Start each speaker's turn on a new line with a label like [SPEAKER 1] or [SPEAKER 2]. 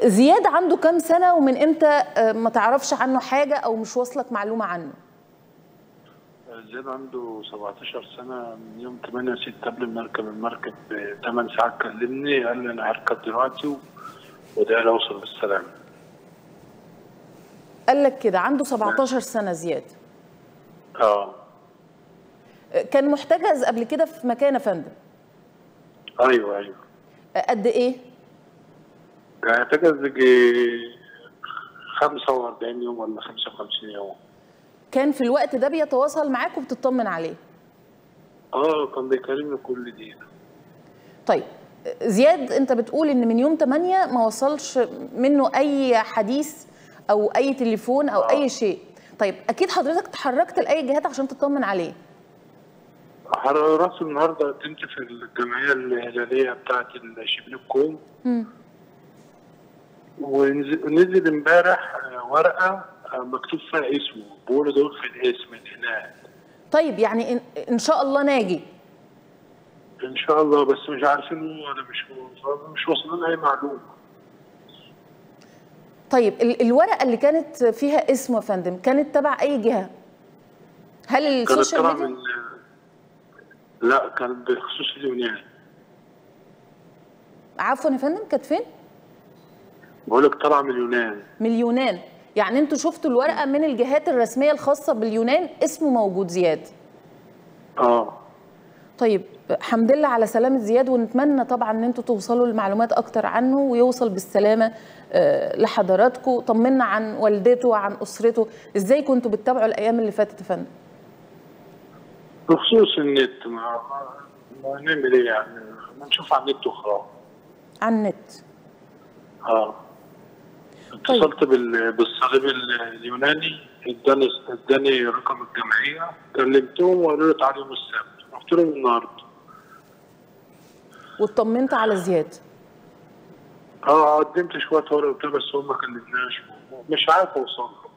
[SPEAKER 1] زياد عنده كام سنه ومن امتى آه، ما تعرفش عنه حاجه او مش واصلك معلومه عنه
[SPEAKER 2] زياد عنده 17 سنة من يوم 8 6 قبل ما اركب المركب ب 8 ساعات كلمني قال لي انا هركب دلوقتي و- وادعي لي اوصل بالسلامة.
[SPEAKER 1] قال لك كده عنده 17 سنه زياد
[SPEAKER 2] اه
[SPEAKER 1] آه، كان محتجز قبل كده في مكان يا فندم
[SPEAKER 2] ايوه ايوه
[SPEAKER 1] آه، قد ايه
[SPEAKER 2] كان اعتقد يجي 45 يوم ولا 55 يوم.
[SPEAKER 1] كان في الوقت ده بيتواصل معاك وبتطمن عليه
[SPEAKER 2] اه كان بيكلمني كل دقيقة.
[SPEAKER 1] طيب زياد انت بتقول ان من يوم 8 ما وصلش منه اي حديث او اي تليفون او اي شيء طيب اكيد حضرتك تحركت لاي جهات عشان تطمن عليه
[SPEAKER 2] راسي النهارده قدمت في الجمعية الهلالية بتاعت شبين الكوم
[SPEAKER 1] مم.
[SPEAKER 2] ونزل ونزل امبارح آه، ورقة آه، مكتوب فيها اسمه بيقولوا دول في الاسم هناك.
[SPEAKER 1] طيب يعني إن, ان شاء الله ناجي
[SPEAKER 2] ان شاء الله بس مش عارفين هو ولا مش هو مش واصلين اي معلومه
[SPEAKER 1] طيب ال- الورقه اللي كانت فيها اسمه يا فندم كانت تبع اي جهه هل
[SPEAKER 2] كانت
[SPEAKER 1] السوشيال
[SPEAKER 2] طالعه
[SPEAKER 1] ميديا
[SPEAKER 2] من لا كانت بخصوص اليونان
[SPEAKER 1] عفوا يا فندم كانت فين
[SPEAKER 2] بقول لك طالعه من اليونان
[SPEAKER 1] من اليونان يعني انتوا شفتوا الورقه من الجهات الرسميه الخاصه باليونان اسمه موجود زياد
[SPEAKER 2] اه
[SPEAKER 1] طيب الحمد لله على سلامة زياد ونتمنى طبعا ان انتوا توصلوا لمعلومات اكتر عنه ويوصل بالسلامة آه، لحضراتكم طمنا عن والدته وعن اسرته ازاي كنتوا بتتابعوا الايام اللي فاتت يا فندم
[SPEAKER 2] بخصوص النت ما ما نعمل ايه يعني ما نشوف على النت وخلاص
[SPEAKER 1] عن النت
[SPEAKER 2] اه اتصلت بال... بالصليب اليوناني اداني اداني رقم الجمعيه كلمتهم وقالوا لي تعالى يوم السبت رحت لهم النهارده
[SPEAKER 1] واطمنت على زياد
[SPEAKER 2] اه قدمت شويه ورق وبتاع بس هم ما كلمناش مش عارف اوصل له